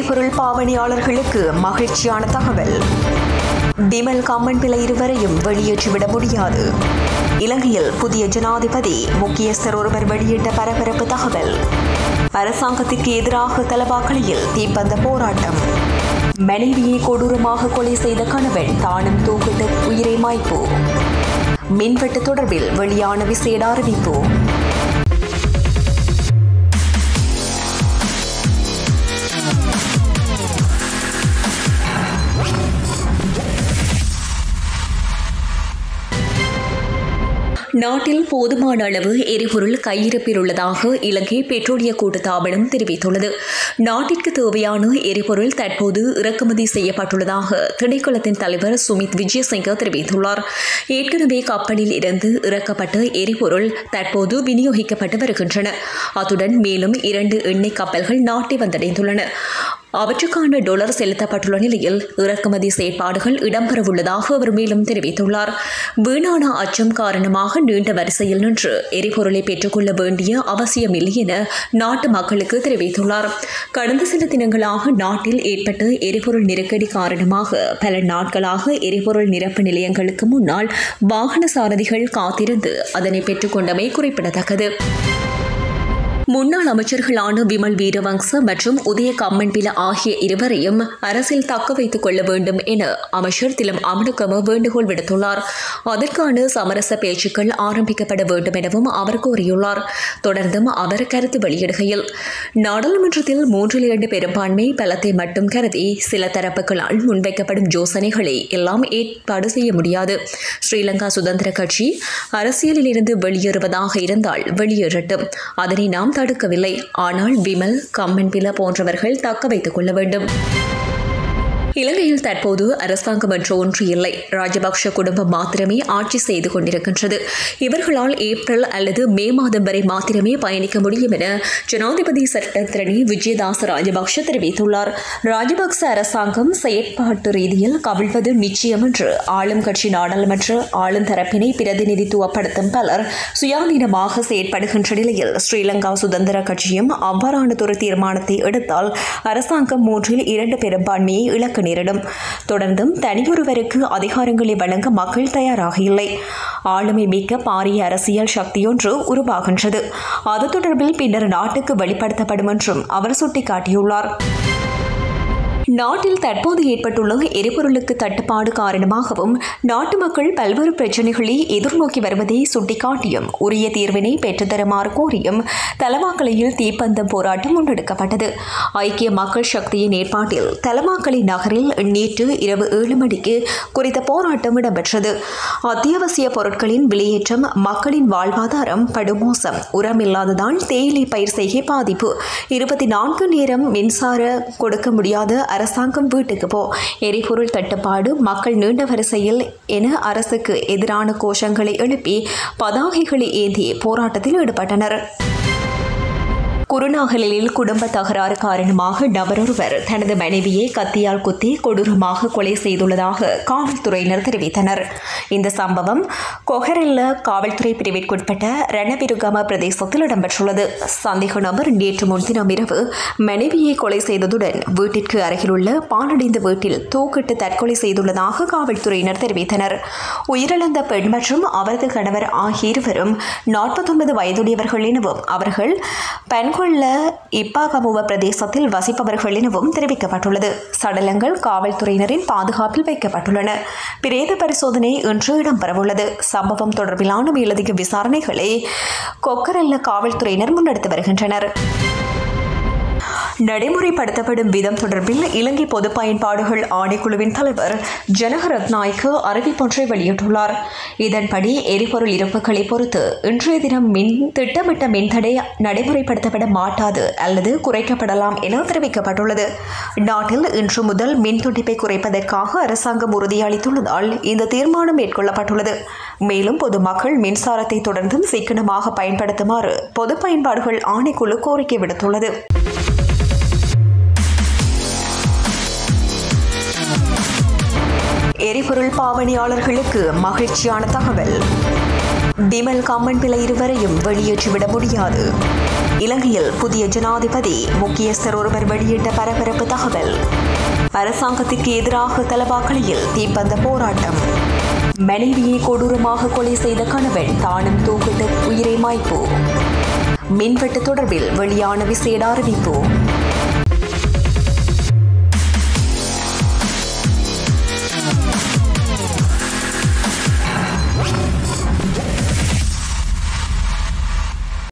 எரிபொருள் பாவனையாளர்களுக்கு மகிழ்ச்சியான தகவல் பிமல் கம்மன் பிள்ளை இருவரையும் வெளியேற்றிவிட முடியாது இலங்கையில் புதிய ஜனாதிபதி முக்கியஸ்தர் ஒருவர் வெளியிட்ட பரபரப்பு தகவல் அரசாங்கத்திற்கு எதிராக தலவாக்கலியில் தீப்பந்த போராட்டம் மனைவியை கொடூரமாக கொலை செய்த கணவன் தானும் தூக்கிட்டு உயிரை மாய்ப்பு மின்வெட்டு தொடர்பில் வெளியான விசேட அறிவிப்பு நாட்டில் போதுமான அளவு எரிபொருள் கையிருப்பில் உள்ளதாக இலங்கை பெட்ரோலிய கூட்டுத்தாபனம் தெரிவித்துள்ளது நாட்டிற்கு தேவையான எரிபொருள் தற்போது இறக்குமதி செய்யப்பட்டுள்ளதாக திணைக்களத்தின் தலைவர் சுமித் விஜயசிங்க தெரிவித்துள்ளார் ஏற்கனவே கப்பலில் இருந்து இறக்கப்பட்ட எரிபொருள் தற்போது விநியோகிக்கப்பட்டு வருகின்றன அத்துடன் மேலும் இரண்டு எண்ணெய் கப்பல்கள் நாட்டை வந்தடைந்துள்ளன அவற்றுக்கான டொலர் செலுத்தப்பட்டுள்ள நிலையில் இறக்குமதி செயற்பாடுகள் இடம்பெறவுள்ளதாக அவர் மேலும் தெரிவித்துள்ளார் வீணான அச்சம் காரணமாக நீண்ட வரிசையில் நின்று எரிபொருளை பெற்றுக்கொள்ள வேண்டிய அவசியமில்லை என நாட்டு மக்களுக்கு தெரிவித்துள்ளார் கடந்த சில தினங்களாக நாட்டில் ஏற்பட்ட எரிபொருள் நெருக்கடி காரணமாக பல நாட்களாக எரிபொருள் நிரப்பு நிலையங்களுக்கு முன்னால் வாகன சாரதிகள் காத்திருந்து அதனை பெற்றுக்கொண்டமை குறிப்பிடத்தக்கது முன்னாள் அமைச்சர்களான விமல் வீரவங்ச மற்றும் உதய கம்மன்பில ஆகிய இருவரையும் அரசில் தக்க வைத்துக் கொள்ள வேண்டும் என அமைச்சர் திலம் அமனுக்கம வேண்டுகோள் விடுத்துள்ளார் அதற்கான சமரச பேச்சுக்கள் ஆரம்பிக்கப்பட வேண்டும் எனவும் அவர் கோரியுள்ளார் தொடர்ந்தும் அவர் கருத்து வெளியிடுகையில் நாடாளுமன்றத்தில் மூன்றில் இரண்டு பெரும்பான்மை பலத்தை மட்டும் கருதி சில தரப்புகளால் முன்வைக்கப்படும் யோசனைகளை எல்லாம் ஏற்பாடு செய்ய முடியாது ஸ்ரீலங்கா சுதந்திர கட்சி அரசியலில் இருந்து வெளியேறுவதாக இருந்தால் வெளியேறட்டும் அதனை நாம் தடுக்கவில்லை ஆனால் விமல் கம்மன்பில போன்றவர்கள் தக்க வைத்துக் கொள்ள வேண்டும் இலங்கையில் தற்போது அரசாங்கம் என்று ஒன்று இல்லை ராஜபக்ஷ குடும்பம் மாத்திரமே ஆட்சி செய்து கொண்டிருக்கின்றது இவர்களால் ஏப்ரல் அல்லது மே மாதம் வரை மாத்திரமே பயணிக்க முடியும் என ஜனாதிபதி சட்டத்திரணி விஜயதாச ராஜபக்ஷ தெரிவித்துள்ளார் ராஜபக்ச அரசாங்கம் செயற்பாட்டு ரீதியில் கவிழ்வது நிச்சயம் என்று ஆளும் கட்சி நாடாளுமன்ற ஆளும் தரப்பினை பிரதிநிதித்துவப்படுத்தும் பலர் சுயாதீனமாக செயற்படுகின்ற நிலையில் ஸ்ரீலங்கா சுதந்திர கட்சியும் அவ்வாறானதொரு தீர்மானத்தை எடுத்தால் அரசாங்கம் மூன்றில் இரண்டு பெரும்பான்மையை இழக்க நேரிடும் தொடர்ந்தும் தனியொருவருக்கு அதிகாரங்களை வழங்க மக்கள் தயாராக இல்லை ஆளுமை மிக்க பாரிய அரசியல் சக்தியொன்று உருவாகின்றது அது தொடர்பில் பின்னர் நாட்டுக்கு வெளிப்படுத்தப்படும் என்றும் அவர் சுட்டிக்காட்டியுள்ளார் நாட்டில் தற்போது ஏற்பட்டுள்ள எரிபொருளுக்கு தட்டுப்பாடு காரணமாகவும் நாட்டு மக்கள் பல்வேறு பிரச்சினைகளை எதிர்நோக்கி வருவதை சுட்டிக்காட்டியும் உரிய தீர்வினை பெற்றுத்தருமாறு கோரியும் தலவாக்கலையில் தீப்பந்தம் போராட்டம் முன்னெடுக்கப்பட்டது ஐக்கிய மக்கள் சக்தியின் ஏற்பாட்டில் தலவாக்கலை நகரில் நேற்று இரவு ஏழு மணிக்கு குறித்த போராட்டம் இடம்பெற்றது அத்தியாவசிய பொருட்களின் விலையேற்றம் மக்களின் வாழ்வாதாரம் படுமோசம் உரமில்லாததால் தேயிலை பயிர் செய்கை பாதிப்பு இருபத்தி நான்கு நேரம் மின்சார கொடுக்க முடியாத அரசாங்கம் வீட்டுக்கு போ எரிபொருள் தட்டுப்பாடு மக்கள் நீண்ட வரிசையில் என அரசுக்கு எதிரான கோஷங்களை எழுப்பி பதாகைகளை ஏந்தி போராட்டத்தில் ஈடுபட்டனர் குருநாகலில் குடும்ப தகராறு காரணமாக நபரொருவர் தனது மனைவியை கத்தியால் குத்தி கொடூரமாக கொலை செய்துள்ளதாக காவல்துறையினர் தெரிவித்தனர் இந்த சம்பவம் கொஹரெல்ல காவல்துறை பிரிவிற்குட்பட்ட ரணபிருகம பிரதேசத்தில் இடம்பெற்றுள்ளது சந்தேக நபர் நேற்று முன்தினம் இரவு மனைவியை கொலை செய்ததுடன் வீட்டிற்கு அருகிலுள்ள பாலடைந்த வீட்டில் தூக்கிட்டு தற்கொலை செய்துள்ளதாக காவல்துறையினர் தெரிவித்தனர் உயிரிழந்த பெண் மற்றும் அவரது கணவர் ஆகிய இருவரும் நாற்பத்தொன்பது வயதுடையவர்கள் எனவும் அவர்கள் பெண்கொள்ள இப்பாகமுவ பிரதேசத்தில் வசிப்பவர்கள் எனவும் தெரிவிக்கப்பட்டுள்ளது சடலங்கள் காவல்துறையினரின் பாதுகாப்பில் வைக்கப்பட்டுள்ளன பிரேத பரிசோதனை இன்று இடம்பெறவுள்ளது சம்பவம் தொடர்பிலான மேலதிக விசாரணைகளை கொக்கரல்ல காவல்துறையினர் முன்னெடுத்து வருகின்றனர் நடைமுறைப்படுத்தப்படும் விதம் தொடர்பில் இலங்கை பொது பயன்பாடுகள் ஆணைக்குழுவின் தலைவர் ஜனக ரத்நாய்க்கு அறிவிப்பொன்றை வெளியிட்டுள்ளார் இதன்படி எரிபொருள் இருப்புகளை பொறுத்து இன்றைய தினம் மின் திட்டமிட்ட மின்தடை நடைமுறைப்படுத்தப்பட மாட்டாது அல்லது குறைக்கப்படலாம் என தெரிவிக்கப்பட்டுள்ளது நாட்டில் இன்று முதல் மின் துண்டிப்பை குறைப்பதற்காக அரசாங்கம் உறுதியளித்துள்ளதால் இந்த தீர்மானம் மேற்கொள்ளப்பட்டுள்ளது மேலும் பொதுமக்கள் மின்சாரத்தை தொடர்ந்தும் சிக்கனமாக பயன்படுத்துமாறு பொது பயன்பாடுகள் ஆணைக்குழு கோரிக்கை விடுத்துள்ளது எரிபொருள் பாவனையாளர்களுக்கு மகிழ்ச்சியான தகவல் பிமல் கம்மன் பிள்ளை இருவரையும் வெளியேற்றிவிட முடியாது இலங்கையில் புதிய ஜனாதிபதி முக்கியஸ்தர் ஒருவர் வெளியிட்ட பரபரப்பு தகவல் அரசாங்கத்திற்கு எதிராக தலவாக்கலியில் தீப்பந்த போராட்டம் மனைவியை கொடூரமாக கொலை செய்த கணவன் தானும் தூக்கிட்டு உயிரை மாய்ப்பு மின்வெட்டு தொடர்பில் வெளியான விசேட அறிவிப்பு